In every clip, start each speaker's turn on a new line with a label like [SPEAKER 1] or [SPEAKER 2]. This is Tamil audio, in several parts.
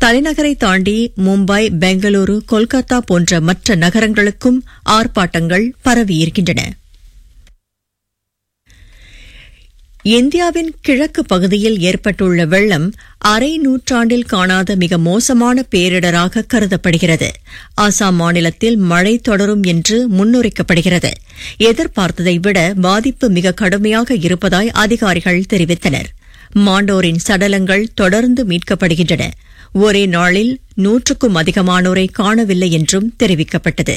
[SPEAKER 1] தலைநகரை தாண்டி மும்பை பெங்களூரு கொல்கத்தா போன்ற மற்ற நகரங்களுக்கும் ஆர்ப்பாட்டங்கள் பரவியிருக்கின்றன இந்தியாவின் கிழக்கு பகுதியில் ஏற்பட்டுள்ள வெள்ளம் அரை நூற்றாண்டில் காணாத மிக மோசமான பேரிடராக கருதப்படுகிறது அசாம் மாநிலத்தில் மழை தொடரும் என்று முன்னுரைக்கப்படுகிறது எதிர்பார்த்ததை விட பாதிப்பு மிக கடுமையாக இருப்பதாய் அதிகாரிகள் தெரிவித்தனர் மாண்டோரின் சடலங்கள் தொடர்ந்து மீட்கப்படுகின்றன ஒரே நாளில் நூற்றுக்கும் அதிகமானோரை காணவில்லை என்றும் தெரிவிக்கப்பட்டது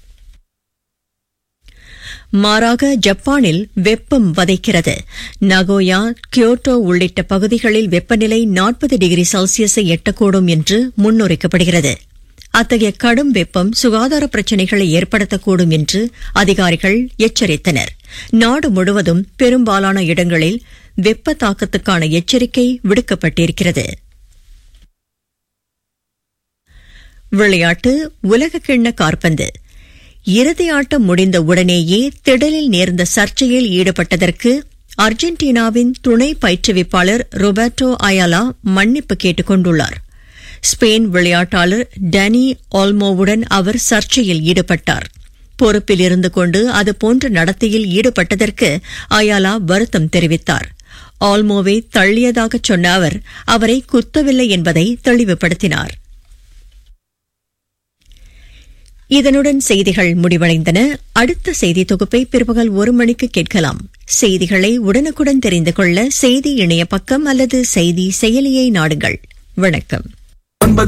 [SPEAKER 1] மாறாக ஜப்பானில் வெப்பம் வதைக்கிறது நகோயா கியோட்டோ உள்ளிட்ட பகுதிகளில் வெப்பநிலை நாற்பது டிகிரி செல்சியஸை எட்டக்கூடும் என்று முன்னுரைக்கப்படுகிறது அத்தகைய கடும் வெப்பம் சுகாதார பிரச்சினைகளை ஏற்படுத்தக்கூடும் என்று அதிகாரிகள் எச்சரித்தனர் நாடு முழுவதும் பெரும்பாலான இடங்களில் வெப்ப தாக்கத்துக்கான எச்சரிக்கை விடுக்கப்பட்டிருக்கிறது விளையாட்டு உலகக்கிண்ண கார்பந்து இறுதி ஆட்டம் முடிந்த உடனேயே திடலில் நேர்ந்த சர்ச்சையில் ஈடுபட்டதற்கு அர்ஜென்டினாவின் துணை பயிற்றுவிப்பாளர் ரொபர்டோ அயாலா மன்னிப்பு கேட்டுக் கொண்டுள்ளார் ஸ்பெயின் விளையாட்டாளர் டனி ஆல்மோவுடன் அவர் சர்ச்சையில் ஈடுபட்டார் பொறுப்பில் இருந்து கொண்டு அதுபோன்ற நடத்தையில் ஈடுபட்டதற்கு அயாலா வருத்தம் தெரிவித்தார் ஆல்மோவை தள்ளியதாக சொன்ன அவர் அவரை குத்தவில்லை என்பதை தெளிவுபடுத்தினார் இதனுடன் செய்திகள் முடிவடைந்தன அடுத்த செய்தி தொகுப்பை பிற்பகல் ஒரு மணிக்கு கேட்கலாம் செய்திகளை உடனுக்குடன் தெரிந்து கொள்ள செய்தி இணைய பக்கம் அல்லது செய்தி செயலியை நாடுங்கள் வணக்கம்
[SPEAKER 2] ஒன்பது